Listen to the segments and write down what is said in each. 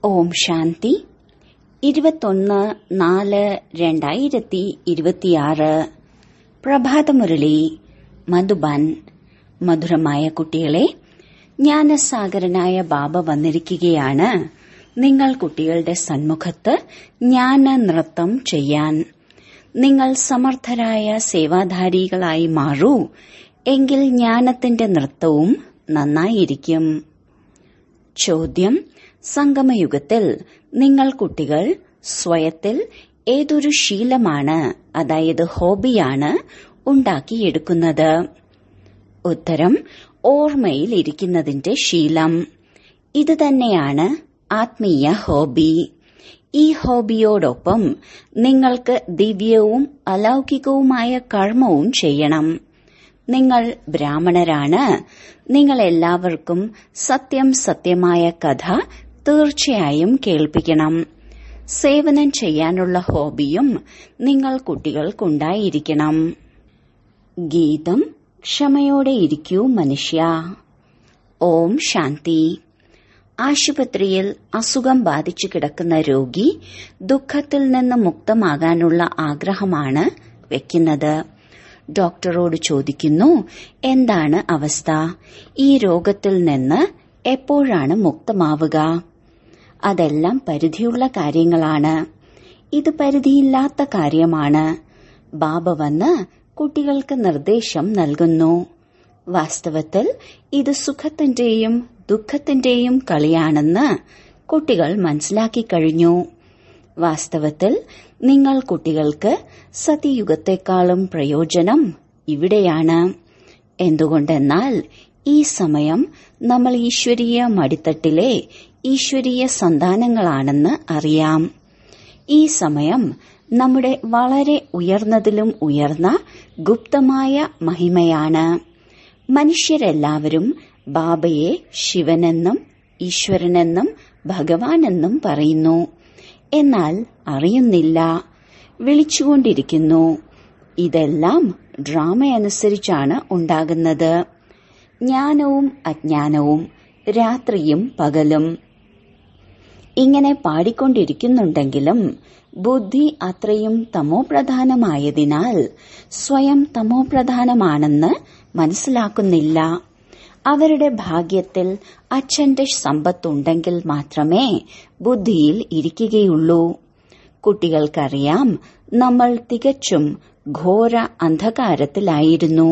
ഓം ശാന്തി ഇരുപത്തൊന്ന് നാല് രണ്ടായിരത്തി ഇരുപത്തിയാറ് പ്രഭാതമുരളി മധുബൻ മധുരമായ കുട്ടികളെ ജ്ഞാനസാഗരനായ ബാബ വന്നിരിക്കുകയാണ് നിങ്ങൾ കുട്ടികളുടെ സന്മുഖത്ത് ജ്ഞാന നൃത്തം ചെയ്യാൻ നിങ്ങൾ സമർത്ഥരായ സേവാധാരികളായി മാറൂ എങ്കിൽ ജ്ഞാനത്തിന്റെ നൃത്തവും നന്നായിരിക്കും ചോദ്യം സംഗമയുഗത്തിൽ നിങ്ങൾ കുട്ടികൾ സ്വയത്തിൽ ഏതൊരു ശീലമാണ് അതായത് ഹോബിയാണ് ഉണ്ടാക്കിയെടുക്കുന്നത് ഉത്തരം ഓർമ്മയിൽ ഇരിക്കുന്നതിന്റെ ശീലം ഇത് തന്നെയാണ് ആത്മീയ ഹോബി ഈ ഹോബിയോടൊപ്പം നിങ്ങൾക്ക് ദിവ്യവും അലൗകികവുമായ കർമ്മവും ചെയ്യണം നിങ്ങൾ ബ്രാഹ്മണരാണ് നിങ്ങൾ എല്ലാവർക്കും സത്യം സത്യമായ കഥ തീർച്ചയായും കേൾപ്പിക്കണം സേവനം ചെയ്യാനുള്ള ഹോബിയും നിങ്ങൾ കുട്ടികൾക്കുണ്ടായിരിക്കണം ഗീതം ക്ഷമയോടെ ഇരിക്കൂ മനുഷ്യ ഓം ശാന്തി ആശുപത്രിയിൽ അസുഖം ബാധിച്ചു കിടക്കുന്ന രോഗി ദുഃഖത്തിൽ നിന്ന് മുക്തമാകാനുള്ള ആഗ്രഹമാണ് വെക്കുന്നത് ഡോക്ടറോട് ചോദിക്കുന്നു എന്താണ് അവസ്ഥ ഈ രോഗത്തിൽ നിന്ന് എപ്പോഴാണ് മുക്തമാവുക അതെല്ലാം പരിധിയുള്ള കാര്യങ്ങളാണ് ഇത് പരിധിയില്ലാത്ത കാര്യമാണ് ബാബ വന്ന് കുട്ടികൾക്ക് നിർദ്ദേശം നൽകുന്നു വാസ്തവത്തിൽ ഇത് സുഖത്തിന്റെയും ദുഃഖത്തിന്റെയും കളിയാണെന്ന് കുട്ടികൾ മനസ്സിലാക്കി കഴിഞ്ഞു വാസ്തവത്തിൽ നിങ്ങൾ കുട്ടികൾക്ക് സതിയുഗത്തെക്കാളും പ്രയോജനം ഇവിടെയാണ് എന്തുകൊണ്ടെന്നാൽ ഈ സമയം നമ്മൾ ഈശ്വരീയ മടിത്തട്ടിലെ ഈശ്വരീയ സന്താനങ്ങളാണെന്ന് അറിയാം ഈ സമയം നമ്മുടെ വളരെ ഉയർന്നതിലും ഉയർന്ന ഗുപ്തമായ മഹിമയാണ് മനുഷ്യരെല്ലാവരും ബാബയെ ശിവനെന്നും ഈശ്വരനെന്നും ഭഗവാനെന്നും പറയുന്നു എന്നാൽ അറിയുന്നില്ല വിളിച്ചുകൊണ്ടിരിക്കുന്നു ഇതെല്ലാം ഡ്രാമയനുസരിച്ചാണ് ഉണ്ടാകുന്നത് ജ്ഞാനവും അജ്ഞാനവും രാത്രിയും പകലും ഇങ്ങനെ പാടിക്കൊണ്ടിരിക്കുന്നുണ്ടെങ്കിലും ബുദ്ധി അത്രയും തമോപ്രധാനമായതിനാൽ സ്വയം തമോപ്രധാനമാണെന്ന് മനസ്സിലാക്കുന്നില്ല അവരുടെ ഭാഗ്യത്തിൽ അച്ഛന്റെ സമ്പത്തുണ്ടെങ്കിൽ മാത്രമേ ബുദ്ധിയിൽ ഇരിക്കുകയുള്ളൂ കുട്ടികൾക്കറിയാം നമ്മൾ തികച്ചും ഘോര അന്ധകാരത്തിലായിരുന്നു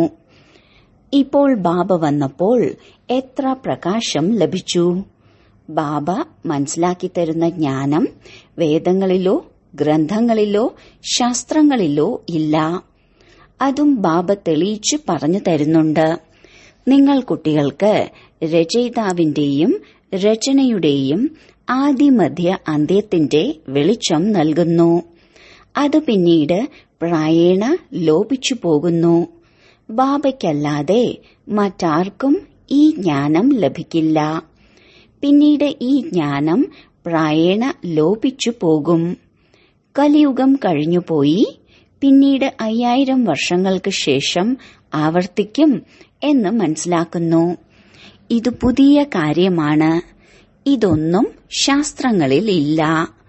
ഇപ്പോൾ ബാബ വന്നപ്പോൾ എത്ര പ്രകാശം ലഭിച്ചു ബാബ മനസ്സിലാക്കി തരുന്ന ജ്ഞാനം വേദങ്ങളിലോ ഗ്രന്ഥങ്ങളിലോ ശാസ്ത്രങ്ങളിലോ ഇല്ല അതും ബാബ തെളിയിച്ചു പറഞ്ഞു തരുന്നുണ്ട് നിങ്ങൾ കുട്ടികൾക്ക് രചയിതാവിന്റെയും രചനയുടെയും ആദിമധ്യ അന്ത്യത്തിന്റെ വെളിച്ചം നൽകുന്നു അത് പിന്നീട് പ്രായേണ ലോപിച്ചു പോകുന്നു ബാബയ്ക്കല്ലാതെ മറ്റാർക്കും ഈ ജ്ഞാനം ലഭിക്കില്ല പിന്നീട് ഈ ജ്ഞാനം പ്രായേണ ലോപിച്ചു പോകും കലിയുഗം കഴിഞ്ഞുപോയി പിന്നീട് അയ്യായിരം വർഷങ്ങൾക്ക് ശേഷം ആവർത്തിക്കും എന്ന് മനസ്സിലാക്കുന്നു ഇത് പുതിയ കാര്യമാണ് ഇതൊന്നും ശാസ്ത്രങ്ങളിൽ ഇല്ല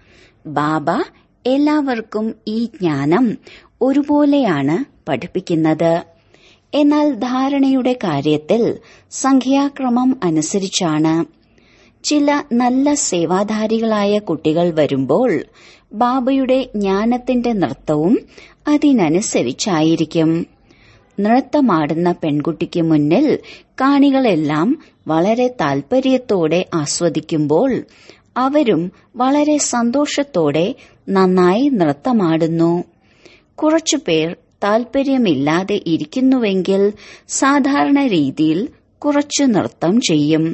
ബാബ എല്ലാവർക്കും ഈ ജ്ഞാനം ഒരുപോലെയാണ് പഠിപ്പിക്കുന്നത് എന്നാൽ ധാരണയുടെ കാര്യത്തിൽ സംഖ്യാക്രമം അനുസരിച്ചാണ് ചില നല്ല സേവാധാരികളായ കുട്ടികൾ വരുമ്പോൾ ബാബയുടെ ജ്ഞാനത്തിന്റെ നൃത്തവും അതിനനുസരിച്ചായിരിക്കും നൃത്തമാടുന്ന പെൺകുട്ടിക്ക് മുന്നിൽ കാണികളെല്ലാം വളരെ താൽപര്യത്തോടെ ആസ്വദിക്കുമ്പോൾ അവരും വളരെ സന്തോഷത്തോടെ നന്നായി നൃത്തമാടുന്നു കുറച്ചുപേർ താൽപര്യമില്ലാതെ ഇരിക്കുന്നുവെങ്കിൽ സാധാരണ രീതിയിൽ കുറച്ചു നൃത്തം ചെയ്യും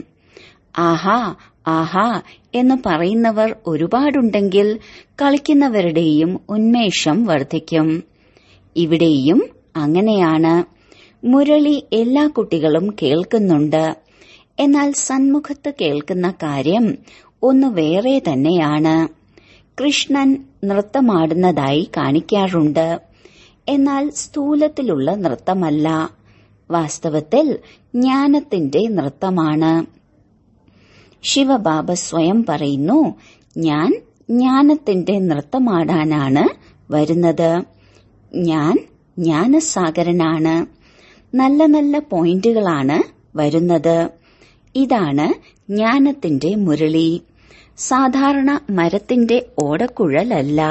ആഹാ ആഹാ എന്ന് പറയുന്നവർ ഒരുപാടുണ്ടെങ്കിൽ കളിക്കുന്നവരുടെയും ഉന്മേഷം വർദ്ധിക്കും ഇവിടെയും അങ്ങനെയാണ് മുരളി എല്ലാ കുട്ടികളും കേൾക്കുന്നുണ്ട് എന്നാൽ സന്മുഖത്ത് കേൾക്കുന്ന കാര്യം ഒന്ന് വേറെ തന്നെയാണ് കൃഷ്ണൻ നൃത്തമാടുന്നതായി കാണിക്കാറുണ്ട് എന്നാൽ സ്ഥൂലത്തിലുള്ള നൃത്തമല്ല വാസ്തവത്തിൽ ജ്ഞാനത്തിന്റെ നൃത്തമാണ് ശിവബാബ സ്വയം പറയുന്നു ഞാൻ ജ്ഞാനത്തിന്റെ നൃത്തമാടാനാണ് വരുന്നത് ഞാൻ ജ്ഞാനസാഗരനാണ് നല്ല നല്ല പോയിന്റുകളാണ് വരുന്നത് ഇതാണ് ജ്ഞാനത്തിന്റെ മുരളി സാധാരണ മരത്തിന്റെ ഓടക്കുഴലല്ല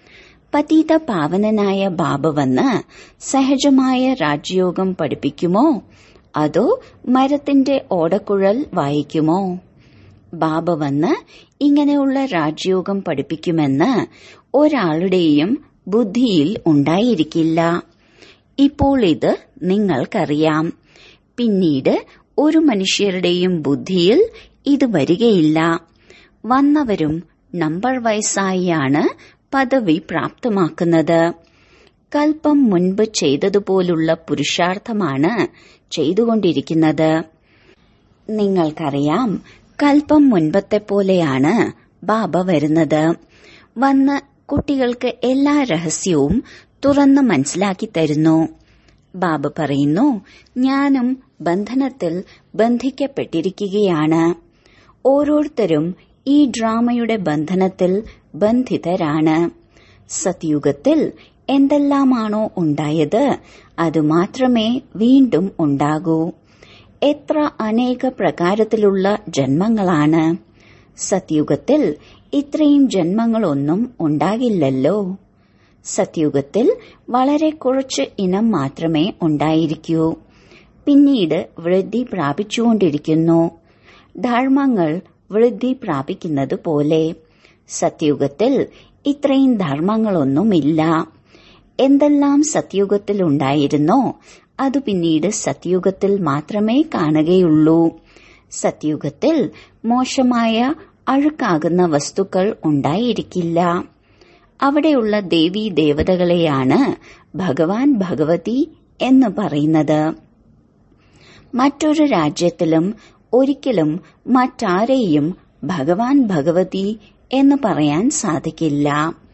പതീത പാവനനായ ബാബ വന്ന് സഹജമായ രാജയോഗം പഠിപ്പിക്കുമോ അതോ മരത്തിന്റെ ഓടക്കുഴൽ വായിക്കുമോ ബാബ വന്ന് ഇങ്ങനെയുള്ള രാജയോഗം പഠിപ്പിക്കുമെന്ന് ഒരാളുടെയും ബുദ്ധിയിൽ ഉണ്ടായിരിക്കില്ല ഇപ്പോൾ ഇത് നിങ്ങൾക്കറിയാം പിന്നീട് ഒരു മനുഷ്യരുടെയും ബുദ്ധിയിൽ ഇത് വരികയില്ല വന്നവരും നമ്പർ വയസ്സായാണ് പദവി പ്രാപ്തമാക്കുന്നത് കൽപ്പം മുൻപ് ചെയ്തതുപോലുള്ള പുരുഷാർത്ഥമാണ് ചെയ്തുകൊണ്ടിരിക്കുന്നത് നിങ്ങൾക്കറിയാം കൽപ്പം മുൻപത്തെ പോലെയാണ് ബാബ വരുന്നത് വന്ന് കുട്ടികൾക്ക് എല്ലാ രഹസ്യവും തുറന്ന് മനസ്സിലാക്കി തരുന്നു ബാബ പറയുന്നു ഞാനും ബന്ധനത്തിൽ ബന്ധിക്കപ്പെട്ടിരിക്കുകയാണ് ഓരോരുത്തരും ഈ ഡ്രാമയുടെ ബന്ധനത്തിൽ ബന്ധിതരാണ് സത്യുഗത്തിൽ എന്തെല്ലാമാണോ ഉണ്ടായത് അത് മാത്രമേ വീണ്ടും ഉണ്ടാകൂ എത്ര അനേക പ്രകാരത്തിലുള്ള ജന്മങ്ങളാണ് സത്യുഗത്തിൽ ഇത്രയും ജന്മങ്ങളൊന്നും ഉണ്ടാകില്ലല്ലോ സത്യുഗത്തിൽ വളരെ കുറച്ച് ഇനം മാത്രമേ ഉണ്ടായിരിക്കൂ പിന്നീട് വൃദ്ധി പ്രാപിച്ചുകൊണ്ടിരിക്കുന്നു ധർമ്മങ്ങൾ വൃദ്ധി പ്രാപിക്കുന്നത് പോലെ സത്യുഗത്തിൽ ഇത്രയും ധർമ്മങ്ങളൊന്നുമില്ല എന്തെല്ലാം സത്യുഗത്തിൽ ഉണ്ടായിരുന്നോ അത് പിന്നീട് സത്യുഗത്തിൽ മാത്രമേ കാണുകയുള്ളൂ സത്യുഗത്തിൽ മോശമായ അഴുക്കാകുന്ന വസ്തുക്കൾ ഉണ്ടായിരിക്കില്ല അവിടെയുള്ള ദേവീ ദേവതകളെയാണ് ഭഗവാൻ ഭഗവതി എന്ന് പറയുന്നത് മറ്റൊരു രാജ്യത്തിലും ഒരിക്കലും മറ്റാരെയും ഭഗവാൻ ഭഗവതി എന്ന് പറയാൻ സാധിക്കില്ല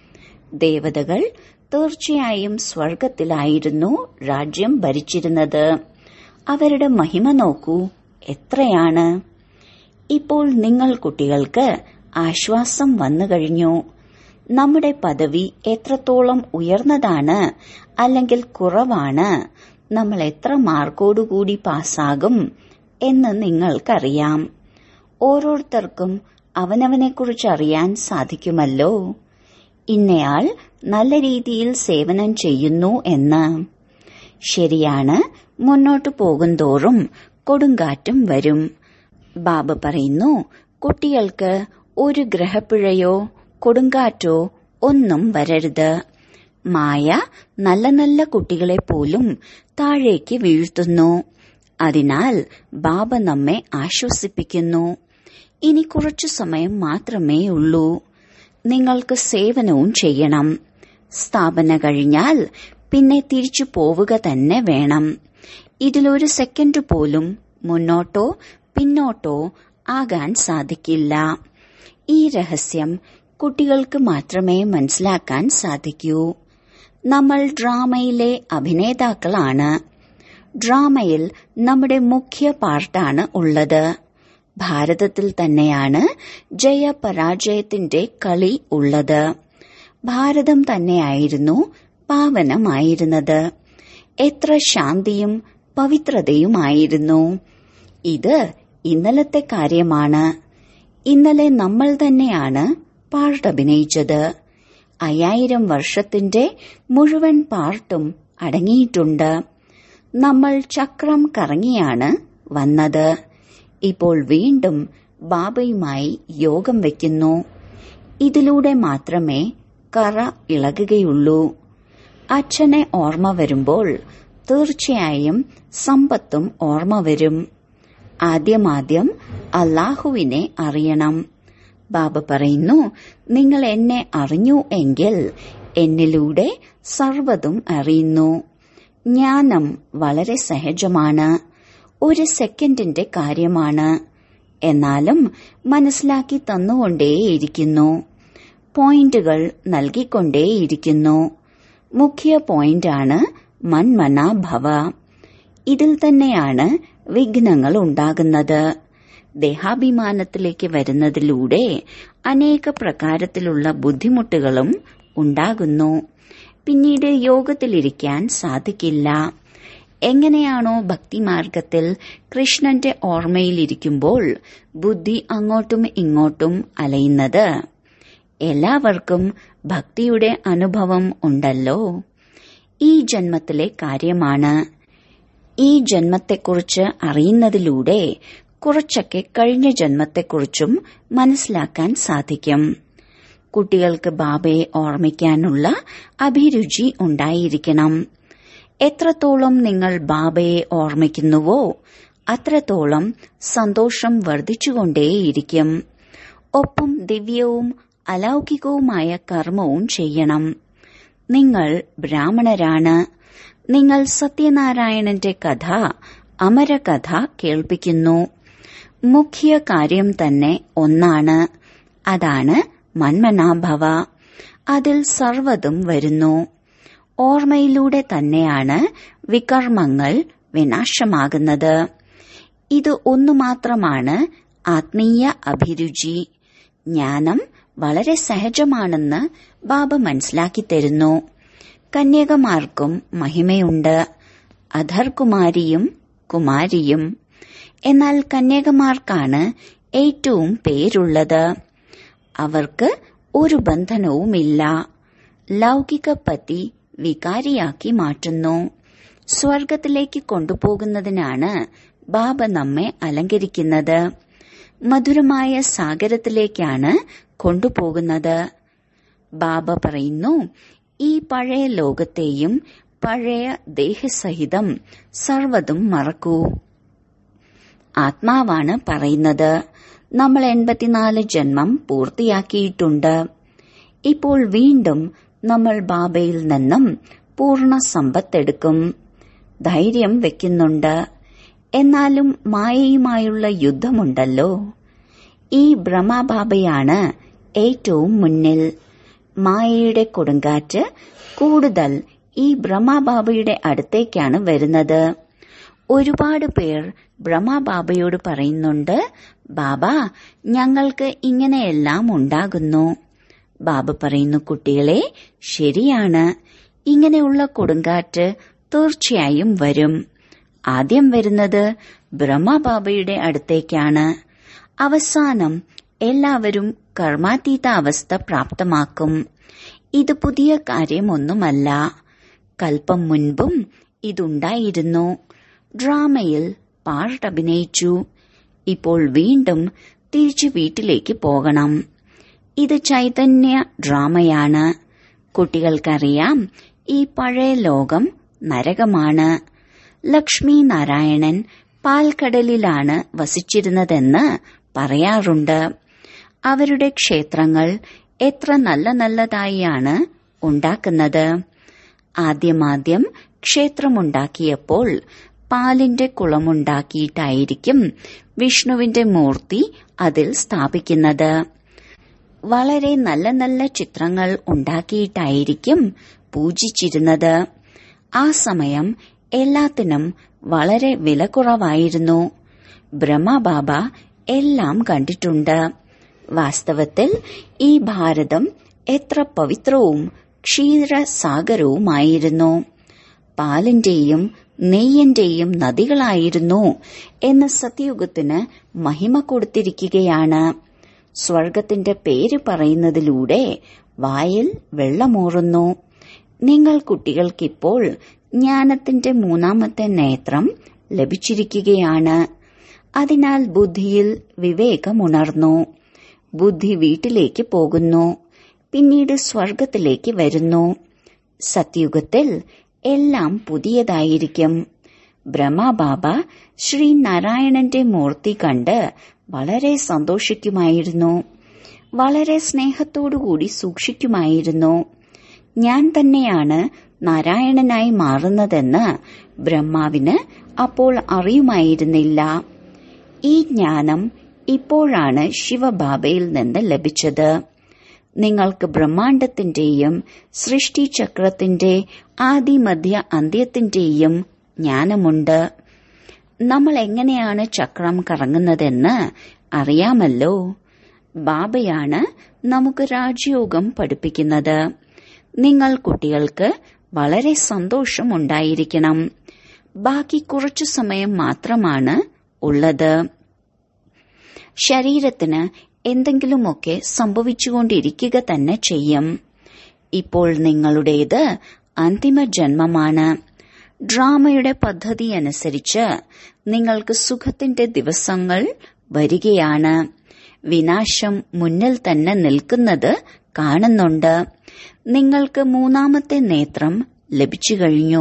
ദേവതകൾ തീർച്ചയായും സ്വർഗത്തിലായിരുന്നു രാജ്യം ഭരിച്ചിരുന്നത് അവരുടെ മഹിമ നോക്കൂ എത്രയാണ് ഇപ്പോൾ നിങ്ങൾ കുട്ടികൾക്ക് ആശ്വാസം വന്നു കഴിഞ്ഞു നമ്മുടെ പദവി എത്രത്തോളം ഉയർന്നതാണ് അല്ലെങ്കിൽ കുറവാണ് നമ്മൾ എത്ര മാർക്കോടുകൂടി പാസ്സാകും എന്ന് നിങ്ങൾക്കറിയാം ഓരോരുത്തർക്കും അവനവനെക്കുറിച്ച് അറിയാൻ സാധിക്കുമല്ലോ ഇന്നയാൾ നല്ല രീതിയിൽ സേവനം ചെയ്യുന്നു എന്ന് ശരിയാണ് മുന്നോട്ടു പോകുന്തോറും കൊടുങ്കാറ്റും വരും ബാബ പറയുന്നു കുട്ടികൾക്ക് ഒരു ഗ്രഹപ്പിഴയോ കൊടുങ്കാറ്റോ ഒന്നും വരരുത് മായ നല്ല നല്ല കുട്ടികളെ പോലും താഴേക്ക് വീഴ്ത്തുന്നു അതിനാൽ ബാബ നമ്മെ ആശ്വസിപ്പിക്കുന്നു ഇനി കുറച്ചു സമയം മാത്രമേ ഉള്ളൂ നിങ്ങൾക്ക് സേവനവും ചെയ്യണം സ്ഥാപന കഴിഞ്ഞാൽ പിന്നെ തിരിച്ചു പോവുക തന്നെ വേണം ഇതിലൊരു സെക്കൻഡ് പോലും മുന്നോട്ടോ പിന്നോട്ടോ ആകാൻ സാധിക്കില്ല ഈ രഹസ്യം കുട്ടികൾക്ക് മാത്രമേ മനസ്സിലാക്കാൻ സാധിക്കൂ നമ്മൾ ഡ്രാമയിലെ അഭിനേതാക്കളാണ് ഡ്രാമയിൽ നമ്മുടെ മുഖ്യ പാർട്ടാണ് ഉള്ളത് ഭാരതത്തിൽ തന്നെയാണ് ജയപരാജയത്തിന്റെ കളി ഉള്ളത് ഭാരതം തന്നെയായിരുന്നു പാവനമായിരുന്നത് എത്ര ശാന്തിയും പവിത്രതയുമായിരുന്നു ഇത് ഇന്നലത്തെ കാര്യമാണ് ഇന്നലെ നമ്മൾ തന്നെയാണ് പാർട്ടഭിനയിച്ചത് അയ്യായിരം വർഷത്തിന്റെ മുഴുവൻ പാർട്ടും അടങ്ങിയിട്ടുണ്ട് നമ്മൾ ചക്രം കറങ്ങിയാണ് വന്നത് ഇപ്പോൾ വീണ്ടും ബാബയുമായി യോഗം വയ്ക്കുന്നു ഇതിലൂടെ മാത്രമേ കറ ഇളകുകയുള്ളൂ അച്ഛനെ ഓർമ്മ വരുമ്പോൾ തീർച്ചയായും സമ്പത്തും ഓർമ്മ വരും ആദ്യമാദ്യം അള്ളാഹുവിനെ അറിയണം ബാബ പറയുന്നു നിങ്ങൾ എന്നെ അറിഞ്ഞു എങ്കിൽ എന്നിലൂടെ സർവതും അറിയുന്നു ജ്ഞാനം വളരെ സഹജമാണ് ഒരു സെക്കൻഡിന്റെ കാര്യമാണ് എന്നാലും മനസ്സിലാക്കി തന്നുകൊണ്ടേയിരിക്കുന്നു പോയിന്റുകൾ നൽകിക്കൊണ്ടേയിരിക്കുന്നു മുഖ്യ പോയിന്റാണ് മന്മന ഭവ ഇതിൽ തന്നെയാണ് വിഘ്നങ്ങൾ ഉണ്ടാകുന്നത് ദേഹാഭിമാനത്തിലേക്ക് വരുന്നതിലൂടെ അനേക പ്രകാരത്തിലുള്ള ബുദ്ധിമുട്ടുകളും ഉണ്ടാകുന്നു പിന്നീട് യോഗത്തിലിരിക്കാൻ സാധിക്കില്ല എങ്ങനെയാണോ ഭക്തിമാർഗത്തിൽ കൃഷ്ണന്റെ ഓർമ്മയിലിരിക്കുമ്പോൾ ബുദ്ധി അങ്ങോട്ടും ഇങ്ങോട്ടും അലയുന്നത് എല്ലാവർക്കും ഭക്തിയുടെ അനുഭവം ഉണ്ടല്ലോ ഈ ജന്മത്തിലെ കാര്യമാണ് ഈ ജന്മത്തെക്കുറിച്ച് അറിയുന്നതിലൂടെ കുറച്ചൊക്കെ കഴിഞ്ഞ ജന്മത്തെക്കുറിച്ചും മനസ്സിലാക്കാൻ സാധിക്കും കുട്ടികൾക്ക് ബാബയെ ഓർമ്മിക്കാനുള്ള അഭിരുചി ഉണ്ടായിരിക്കണം എത്രത്തോളം നിങ്ങൾ ബാബയെ ഓർമ്മിക്കുന്നുവോ അത്രത്തോളം സന്തോഷം വർദ്ധിച്ചുകൊണ്ടേയിരിക്കും ഒപ്പം ദിവ്യവും അലൗകികവുമായ കർമ്മവും ചെയ്യണം നിങ്ങൾ ബ്രാഹ്മണരാണ് നിങ്ങൾ സത്യനാരായണന്റെ കഥ അമരകഥ കേൾപ്പിക്കുന്നു മുഖ്യ കാര്യം തന്നെ ഒന്നാണ് അതാണ് മന്മനാഭവ അതിൽ സർവതും വരുന്നു ഓർമ്മയിലൂടെ തന്നെയാണ് വികർമ്മങ്ങൾ വിനാശമാകുന്നത് ഇത് ഒന്നു മാത്രമാണ് ആത്മീയ അഭിരുചി ജ്ഞാനം വളരെ സഹജമാണെന്ന് ബാബ മനസ്സിലാക്കി തരുന്നു കന്യകമാർക്കും മഹിമയുണ്ട് അധർകുമാരിയും കുമാരിയും എന്നാൽ കന്യകമാർക്കാണ് ഏറ്റവും പേരുള്ളത് അവർക്ക് ഒരു ബന്ധനവുമില്ല ലൗകിക പതി വികാരിയാക്കി മാറ്റുന്നു സ്വർഗത്തിലേക്ക് കൊണ്ടുപോകുന്നതിനാണ് ബാബ നമ്മെ അലങ്കരിക്കുന്നത് മധുരമായ സാഗരത്തിലേക്കാണ് കൊണ്ടുപോകുന്നത് ബാബ പറയുന്നു ഈ പഴയ ലോകത്തെയും പഴയ ദേഹസഹിതം സർവതും മറക്കൂ ആത്മാവാണ് പറയുന്നത് നമ്മൾ എൺപത്തിനാല് ജന്മം പൂർത്തിയാക്കിയിട്ടുണ്ട് ഇപ്പോൾ വീണ്ടും നമ്മൾ ബാബയിൽ നിന്നും പൂർണ്ണ സമ്പത്തെടുക്കും ധൈര്യം വെക്കുന്നുണ്ട് എന്നാലും മായയുമായുള്ള യുദ്ധമുണ്ടല്ലോ ഈ ബ്രഹ്മബാബയാണ് ഏറ്റവും മുന്നിൽ മായയുടെ കൊടുങ്കാറ്റ് കൂടുതൽ ഈ ബ്രഹ്മബാബയുടെ അടുത്തേക്കാണ് വരുന്നത് ഒരുപാട് പേർ ബ്രഹ്മബാബയോട് പറയുന്നുണ്ട് ബാബ ഞങ്ങൾക്ക് ഇങ്ങനെയെല്ലാം ഉണ്ടാകുന്നു ബാബ പറയുന്നു കുട്ടികളെ ശരിയാണ് ഇങ്ങനെയുള്ള കൊടുങ്കാറ്റ് തീർച്ചയായും വരും ആദ്യം വരുന്നത് ബ്രഹ്മബാബയുടെ അടുത്തേക്കാണ് അവസാനം എല്ലാവരും കർമാതീത അവസ്ഥ പ്രാപ്തമാക്കും ഇത് പുതിയ കാര്യമൊന്നുമല്ല കൽപ്പം മുൻപും ഇതുണ്ടായിരുന്നു ഡ്രാമയിൽ പാട്ടഭിനയിച്ചു ഇപ്പോൾ വീണ്ടും തിരിച്ചു വീട്ടിലേക്ക് പോകണം ഇത് ചൈതന്യ ഡ്രാമയാണ് കുട്ടികൾക്കറിയാം ഈ പഴയ ലോകം നരകമാണ് ലക്ഷ്മി നാരായണൻ പാൽക്കടലിലാണ് വസിച്ചിരുന്നതെന്ന് പറയാറുണ്ട് അവരുടെ ക്ഷേത്രങ്ങൾ എത്ര നല്ല നല്ലതായാണ് ഉണ്ടാക്കുന്നത് ആദ്യമാദ്യം ക്ഷേത്രമുണ്ടാക്കിയപ്പോൾ പാലിന്റെ കുളമുണ്ടാക്കിയിട്ടായിരിക്കും വിഷ്ണുവിന്റെ മൂർത്തി അതിൽ സ്ഥാപിക്കുന്നത് വളരെ നല്ല നല്ല ചിത്രങ്ങൾ ഉണ്ടാക്കിയിട്ടായിരിക്കും പൂജിച്ചിരുന്നത് ആ സമയം എല്ലാത്തിനും വളരെ വില കുറവായിരുന്നു ബ്രഹ്മബാബ എല്ലാം കണ്ടിട്ടുണ്ട് വാസ്തവത്തിൽ ഈ ഭാരതം എത്ര പവിത്രവും ക്ഷീരസാഗരവുമായിരുന്നു പാലിന്റെയും നെയ്യന്റെയും നദികളായിരുന്നു എന്ന് സത്യയുഗത്തിന് മഹിമ കൊടുത്തിരിക്കുകയാണ് സ്വർഗത്തിന്റെ പേര് പറയുന്നതിലൂടെ വായിൽ വെള്ളമൂറുന്നു നിങ്ങൾ കുട്ടികൾക്കിപ്പോൾ ജ്ഞാനത്തിന്റെ മൂന്നാമത്തെ നേത്രം ലഭിച്ചിരിക്കുകയാണ് അതിനാൽ ബുദ്ധിയിൽ വിവേകമുണർന്നു ബുദ്ധി വീട്ടിലേക്ക് പോകുന്നു പിന്നീട് സ്വർഗത്തിലേക്ക് വരുന്നു സത്യുഗത്തിൽ എല്ലാം പുതിയതായിരിക്കും ബ്രഹ്മബാബ ശ്രീനാരായണന്റെ മൂർത്തി കണ്ട് വളരെ സന്തോഷിക്കുമായിരുന്നു വളരെ സ്നേഹത്തോടുകൂടി സൂക്ഷിക്കുമായിരുന്നു ഞാൻ തന്നെയാണ് നാരായണനായി മാറുന്നതെന്ന് ബ്രഹ്മാവിന് അപ്പോൾ അറിയുമായിരുന്നില്ല ഈ ജ്ഞാനം ഇപ്പോഴാണ് ശിവബാബയിൽ നിന്ന് ലഭിച്ചത് നിങ്ങൾക്ക് ബ്രഹ്മാണ്ടത്തിന്റെയും സൃഷ്ടിചക്രത്തിന്റെ ആദിമധ്യ അന്ത്യത്തിന്റെയും ജ്ഞാനമുണ്ട് നമ്മൾ എങ്ങനെയാണ് ചക്രം കറങ്ങുന്നതെന്ന് അറിയാമല്ലോ ബാബയാണ് നമുക്ക് രാജയോഗം പഠിപ്പിക്കുന്നത് നിങ്ങൾ കുട്ടികൾക്ക് വളരെ സന്തോഷമുണ്ടായിരിക്കണം ബാക്കി കുറച്ചു സമയം മാത്രമാണ് ഉള്ളത് ശരീരത്തിന് എന്തെങ്കിലുമൊക്കെ സംഭവിച്ചുകൊണ്ടിരിക്കുക തന്നെ ചെയ്യും ഇപ്പോൾ നിങ്ങളുടേത് അന്തിമ ജന്മമാണ് ഡ്രാമയുടെ പദ്ധതി അനുസരിച്ച് നിങ്ങൾക്ക് സുഖത്തിന്റെ ദിവസങ്ങൾ വരികയാണ് വിനാശം മുന്നിൽ തന്നെ നിൽക്കുന്നത് കാണുന്നുണ്ട് നിങ്ങൾക്ക് മൂന്നാമത്തെ നേത്രം ലഭിച്ചു കഴിഞ്ഞു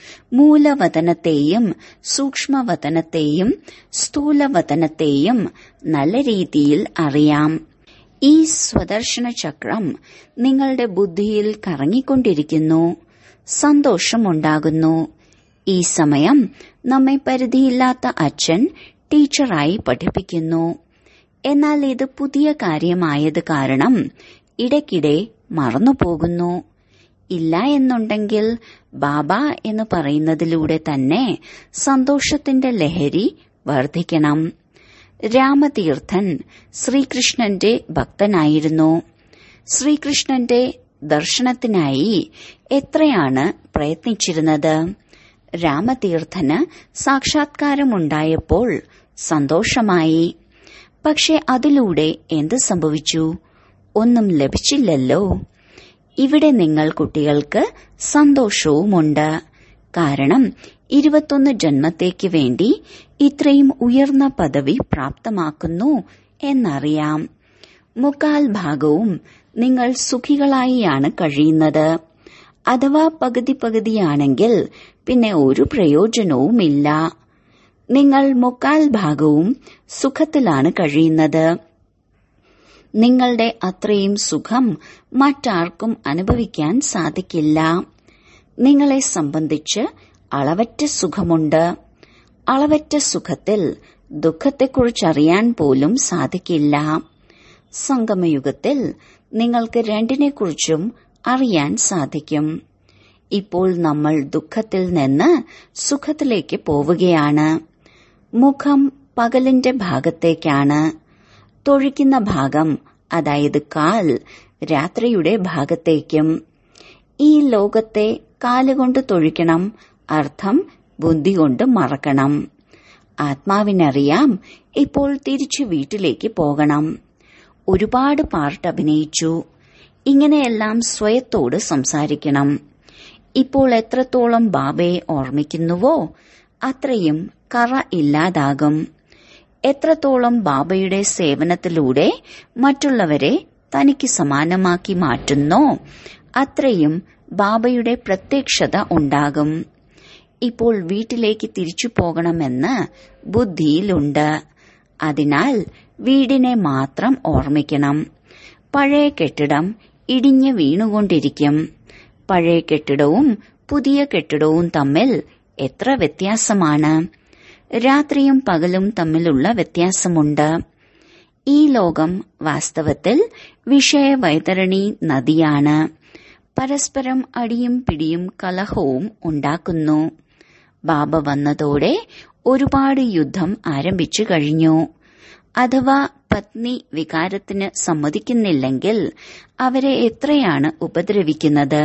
മൂലവതനത്തെയും സൂക്ഷ്മവതനത്തെയും സ്ഥൂലവതനത്തെയും നല്ല രീതിയിൽ അറിയാം ഈ സ്വദർശന ചക്രം നിങ്ങളുടെ ബുദ്ധിയിൽ കറങ്ങിക്കൊണ്ടിരിക്കുന്നു സന്തോഷമുണ്ടാകുന്നു ഈ സമയം നമ്മെ പരിധിയില്ലാത്ത അച്ഛൻ ടീച്ചറായി പഠിപ്പിക്കുന്നു എന്നാൽ ഇത് പുതിയ കാര്യമായത് കാരണം ഇടയ്ക്കിടെ മറന്നുപോകുന്നു ഇല്ല എന്നുണ്ടെങ്കിൽ ബാബ എന്ന് പറയുന്നതിലൂടെ തന്നെ സന്തോഷത്തിന്റെ ലഹരി വർദ്ധിക്കണം രാമതീർത്ഥൻ ശ്രീകൃഷ്ണന്റെ ഭക്തനായിരുന്നു ശ്രീകൃഷ്ണന്റെ ദർശനത്തിനായി എത്രയാണ് പ്രയത്നിച്ചിരുന്നത് രാമതീർത്ഥന് സാക്ഷാത്കാരമുണ്ടായപ്പോൾ സന്തോഷമായി പക്ഷെ അതിലൂടെ എന്ത് സംഭവിച്ചു ഒന്നും ലഭിച്ചില്ലല്ലോ ഇവിടെ നിങ്ങൾ കുട്ടികൾക്ക് സന്തോഷവുമുണ്ട് കാരണം ഇരുപത്തൊന്ന് ജന്മത്തേക്ക് വേണ്ടി ഇത്രയും ഉയർന്ന പദവി പ്രാപ്തമാക്കുന്നു എന്നറിയാം മുക്കാൽ ഭാഗവും നിങ്ങൾ സുഖികളായിയാണ് കഴിയുന്നത് അഥവാ പകുതി പകുതിയാണെങ്കിൽ പിന്നെ ഒരു പ്രയോജനവുമില്ല നിങ്ങൾ മുക്കാൽ ഭാഗവും സുഖത്തിലാണ് കഴിയുന്നത് നിങ്ങളുടെ അത്രയും സുഖം മറ്റാർക്കും അനുഭവിക്കാൻ സാധിക്കില്ല നിങ്ങളെ സംബന്ധിച്ച് അളവറ്റ സുഖമുണ്ട് അളവറ്റ സുഖത്തിൽ ദുഃഖത്തെക്കുറിച്ചറിയാൻ പോലും സാധിക്കില്ല സംഗമയുഗത്തിൽ നിങ്ങൾക്ക് രണ്ടിനെക്കുറിച്ചും അറിയാൻ സാധിക്കും ഇപ്പോൾ നമ്മൾ ദുഃഖത്തിൽ നിന്ന് സുഖത്തിലേക്ക് പോവുകയാണ് മുഖം പകലിന്റെ ഭാഗത്തേക്കാണ് തൊഴിക്കുന്ന ഭാഗം അതായത് കാൽ രാത്രിയുടെ ഭാഗത്തേക്കും ഈ ലോകത്തെ കാലുകൊണ്ട് തൊഴിക്കണം അർത്ഥം ബുദ്ധി കൊണ്ട് മറക്കണം ആത്മാവിനറിയാം ഇപ്പോൾ തിരിച്ചു വീട്ടിലേക്ക് പോകണം ഒരുപാട് പാർട്ട് അഭിനയിച്ചു ഇങ്ങനെയെല്ലാം സ്വയത്തോട് സംസാരിക്കണം ഇപ്പോൾ എത്രത്തോളം ബാബയെ ഓർമ്മിക്കുന്നുവോ അത്രയും കറ ഇല്ലാതാകും എത്രത്തോളം ബാബയുടെ സേവനത്തിലൂടെ മറ്റുള്ളവരെ തനിക്ക് സമാനമാക്കി മാറ്റുന്നോ അത്രയും ബാബയുടെ പ്രത്യക്ഷത ഉണ്ടാകും ഇപ്പോൾ വീട്ടിലേക്ക് തിരിച്ചു പോകണമെന്ന് ബുദ്ധിയിലുണ്ട് അതിനാൽ വീടിനെ മാത്രം ഓർമ്മിക്കണം പഴയ കെട്ടിടം ഇടിഞ്ഞു വീണുകൊണ്ടിരിക്കും പഴയ കെട്ടിടവും പുതിയ കെട്ടിടവും തമ്മിൽ എത്ര വ്യത്യാസമാണ് രാത്രിയും പകലും തമ്മിലുള്ള വ്യത്യാസമുണ്ട് ഈ ലോകം വാസ്തവത്തിൽ വിഷയവൈതരണി നദിയാണ് പരസ്പരം അടിയും പിടിയും കലഹവും ഉണ്ടാക്കുന്നു ബാബ വന്നതോടെ ഒരുപാട് യുദ്ധം ആരംഭിച്ചു കഴിഞ്ഞു അഥവാ പത്നി വികാരത്തിന് സമ്മതിക്കുന്നില്ലെങ്കിൽ അവരെ എത്രയാണ് ഉപദ്രവിക്കുന്നത്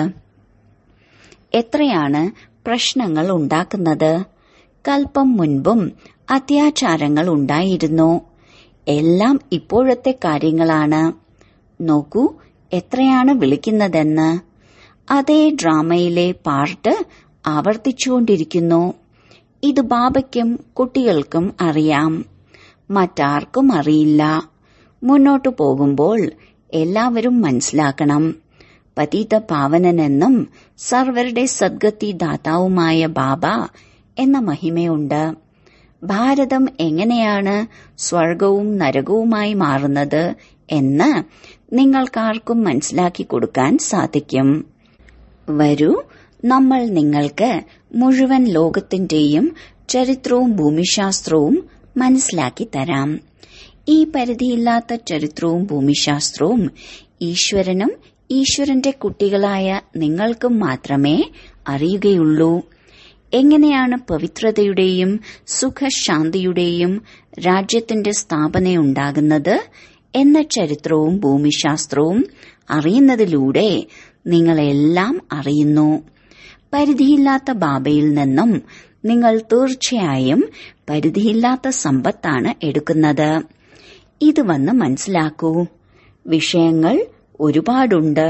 എത്രയാണ് പ്രശ്നങ്ങൾ ഉണ്ടാക്കുന്നത് കൽപ്പം മുൻപും അത്യാചാരങ്ങൾ ഉണ്ടായിരുന്നു എല്ലാം ഇപ്പോഴത്തെ കാര്യങ്ങളാണ് നോക്കൂ എത്രയാണ് വിളിക്കുന്നതെന്ന് അതേ ഡ്രാമയിലെ പാർട്ട് ആവർത്തിച്ചുകൊണ്ടിരിക്കുന്നു ഇത് ബാബയ്ക്കും കുട്ടികൾക്കും അറിയാം മറ്റാർക്കും അറിയില്ല മുന്നോട്ടു പോകുമ്പോൾ എല്ലാവരും മനസ്സിലാക്കണം പതീത പാവനനെന്നും സർവരുടെ സദ്ഗതി ദാതാവുമായ ബാബ എന്ന മഹിമയുണ്ട് ഭാരതം എങ്ങനെയാണ് സ്വർഗവും നരകവുമായി മാറുന്നത് എന്ന് നിങ്ങൾക്കാർക്കും മനസ്സിലാക്കി കൊടുക്കാൻ സാധിക്കും വരൂ നമ്മൾ നിങ്ങൾക്ക് മുഴുവൻ ലോകത്തിന്റെയും ചരിത്രവും ഭൂമിശാസ്ത്രവും മനസ്സിലാക്കി തരാം ഈ പരിധിയില്ലാത്ത ചരിത്രവും ഭൂമിശാസ്ത്രവും ഈശ്വരനും ഈശ്വരന്റെ കുട്ടികളായ നിങ്ങൾക്കും മാത്രമേ അറിയുകയുള്ളൂ എങ്ങനെയാണ് പവിത്രതയുടെയും സുഖശാന്തിയുടെയും രാജ്യത്തിന്റെ സ്ഥാപനയുണ്ടാകുന്നത് എന്ന ചരിത്രവും ഭൂമിശാസ്ത്രവും അറിയുന്നതിലൂടെ നിങ്ങളെല്ലാം അറിയുന്നു പരിധിയില്ലാത്ത ബാബയിൽ നിന്നും നിങ്ങൾ തീർച്ചയായും പരിധിയില്ലാത്ത സമ്പത്താണ് എടുക്കുന്നത് ഇത് വന്ന് മനസ്സിലാക്കൂ വിഷയങ്ങൾ ഒരുപാടുണ്ട്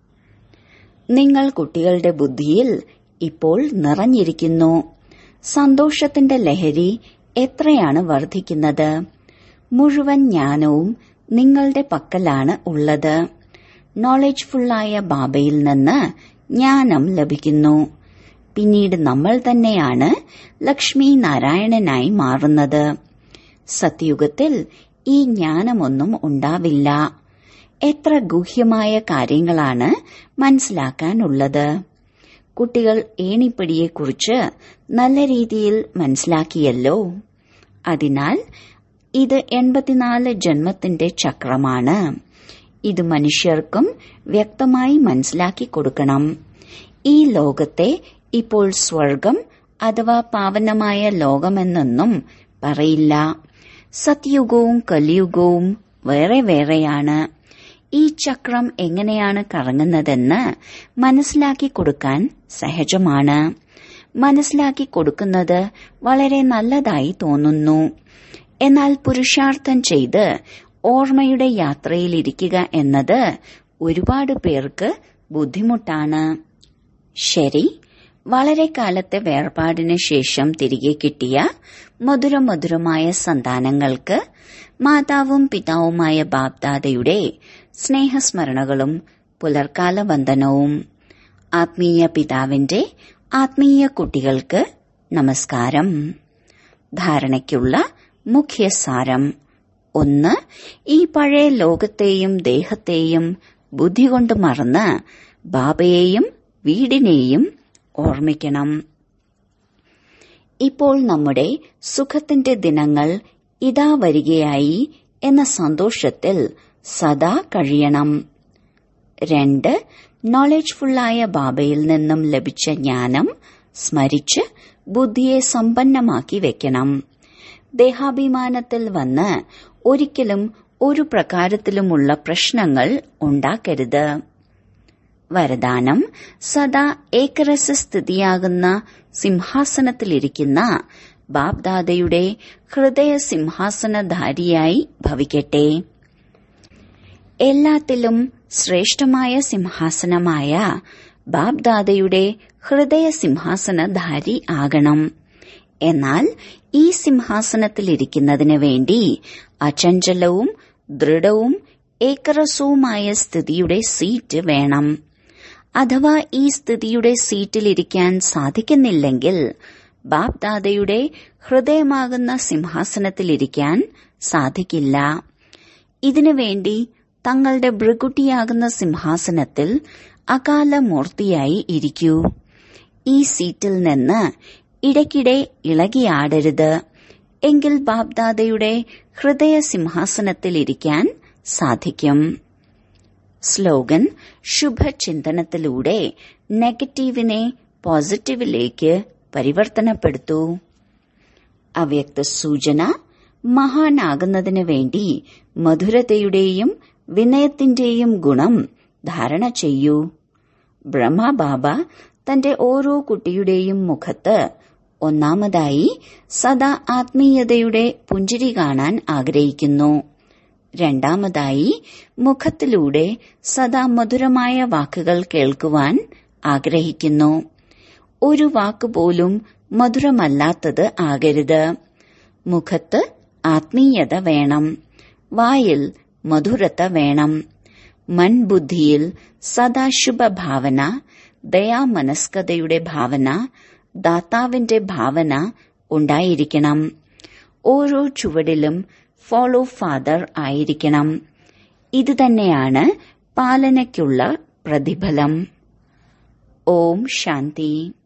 നിങ്ങൾ കുട്ടികളുടെ ബുദ്ധിയിൽ ഇപ്പോൾ നിറഞ്ഞിരിക്കുന്നു സന്തോഷത്തിന്റെ ലഹരി എത്രയാണ് വർദ്ധിക്കുന്നത് മുഴുവൻ ജ്ഞാനവും നിങ്ങളുടെ പക്കലാണ് ഉള്ളത് നോളജ്ഫുള്ളായ ബാബയിൽ നിന്ന് ജ്ഞാനം ലഭിക്കുന്നു പിന്നീട് നമ്മൾ തന്നെയാണ് ലക്ഷ്മി നാരായണനായി മാറുന്നത് സത്യുഗത്തിൽ ഈ ജ്ഞാനമൊന്നും ഉണ്ടാവില്ല എത്ര ഗൂഹ്യമായ കാര്യങ്ങളാണ് മനസ്സിലാക്കാനുള്ളത് കുട്ടികൾ ഏണിപ്പടിയെക്കുറിച്ച് നല്ല രീതിയിൽ മനസ്സിലാക്കിയല്ലോ അതിനാൽ ഇത് എൺപത്തിനാല് ജന്മത്തിന്റെ ചക്രമാണ് ഇത് മനുഷ്യർക്കും വ്യക്തമായി മനസ്സിലാക്കി കൊടുക്കണം ഈ ലോകത്തെ ഇപ്പോൾ സ്വർഗം അഥവാ പാവനമായ ലോകമെന്നൊന്നും പറയില്ല സത്യുഗവും കലിയുഗവും വേറെ വേറെയാണ് ഈ ചക്രം എങ്ങനെയാണ് കറങ്ങുന്നതെന്ന് മനസ്സിലാക്കി കൊടുക്കാൻ സഹജമാണ് മനസ്സിലാക്കി കൊടുക്കുന്നത് വളരെ നല്ലതായി തോന്നുന്നു എന്നാൽ പുരുഷാർത്ഥം ചെയ്ത് ഓർമ്മയുടെ യാത്രയിലിരിക്കുക എന്നത് ഒരുപാട് പേർക്ക് ബുദ്ധിമുട്ടാണ് ശരി വളരെ കാലത്തെ വേർപാടിന് ശേഷം തിരികെ കിട്ടിയ മധുരമധുരമായ സന്താനങ്ങൾക്ക് മാതാവും പിതാവുമായ ബാബ്ദാദയുടെ സ്നേഹസ്മരണകളും പുലർക്കാല വന്ദനവും ആത്മീയ പിതാവിന്റെ ആത്മീയ കുട്ടികൾക്ക് നമസ്കാരം ധാരണയ്ക്കുള്ള മുഖ്യസാരം ഒന്ന് ഈ പഴയ ലോകത്തെയും ദേഹത്തെയും ബുദ്ധി കൊണ്ട് മറന്ന് ബാബയെയും വീടിനെയും ഓർമ്മിക്കണം ഇപ്പോൾ നമ്മുടെ സുഖത്തിന്റെ ദിനങ്ങൾ ഇതാ വരികയായി എന്ന സന്തോഷത്തിൽ സദാ കഴിയണം രണ്ട് നോളജ്ഫുള്ളായ ബാബയിൽ നിന്നും ലഭിച്ച ജ്ഞാനം സ്മരിച്ച് ബുദ്ധിയെ സമ്പന്നമാക്കി വെക്കണം ദേഹാഭിമാനത്തിൽ വന്ന് ഒരിക്കലും ഒരു പ്രകാരത്തിലുമുള്ള പ്രശ്നങ്ങൾ ഉണ്ടാക്കരുത് വരദാനം സദാ ഏകരസസ്ഥിതിയാകുന്ന സിംഹാസനത്തിലിരിക്കുന്ന ബാബ്ദാദയുടെ ഹൃദയ സിംഹാസനധാരിയായി ഭവിക്കട്ടെ എല്ലാത്തിലും ശ്രേഷ്ഠമായ സിംഹാസനമായ ബാബ്ദാദയുടെ ഹൃദയ സിംഹാസനധാരി ആകണം എന്നാൽ ഈ സിംഹാസനത്തിലിരിക്കുന്നതിന് വേണ്ടി അചഞ്ചലവും ദൃഢവും ഏകരസവുമായ സ്ഥിതിയുടെ സീറ്റ് വേണം അഥവാ ഈ സ്ഥിതിയുടെ സീറ്റിലിരിക്കാൻ സാധിക്കുന്നില്ലെങ്കിൽ ബാബ്ദാദയുടെ ഹൃദയമാകുന്ന സിംഹാസനത്തിലിരിക്കാൻ സാധിക്കില്ല ഇതിനുവേണ്ടി തങ്ങളുടെ ഭൃകുട്ടിയാകുന്ന സിംഹാസനത്തിൽ അകാലമൂർത്തിയായി ഇരിക്കൂ ഈ സീറ്റിൽ നിന്ന് ഇടയ്ക്കിടെ ഇളകിയാടരുത് എങ്കിൽ ബാബ്ദാദയുടെ ഹൃദയ സിംഹാസനത്തിലിരിക്കാൻ സാധിക്കും സ്ലോഗൻ ശുഭചിന്തനത്തിലൂടെ നെഗറ്റീവിനെ പോസിറ്റീവിലേക്ക് പരിവർത്തനപ്പെടുത്തൂ അവ്യക്ത സൂചന മഹാനാകുന്നതിന് വേണ്ടി മധുരതയുടെയും വിനയത്തിന്റെയും ഗുണം ധാരണ ചെയ്യൂ ബ്രഹ്മബാബ തന്റെ ഓരോ കുട്ടിയുടെയും മുഖത്ത് ഒന്നാമതായി സദാ ആത്മീയതയുടെ പുഞ്ചിരി കാണാൻ ആഗ്രഹിക്കുന്നു രണ്ടാമതായി മുഖത്തിലൂടെ സദാ മധുരമായ വാക്കുകൾ കേൾക്കുവാൻ ആഗ്രഹിക്കുന്നു ഒരു വാക്കുപോലും മധുരമല്ലാത്തത് ആകരുത് മുഖത്ത് ആത്മീയത വേണം വായിൽ മധുരത വേണം മൻബുദ്ധിയിൽ സദാശുഭഭാവന ദയാമനസ്കതയുടെ ഭാവന ദാതാവിന്റെ ഭാവന ഉണ്ടായിരിക്കണം ഓരോ ചുവടിലും ഫോളോ ഫാദർ ആയിരിക്കണം ഇതുതന്നെയാണ് പാലനയ്ക്കുള്ള പ്രതിഫലം ഓം ശാന്തി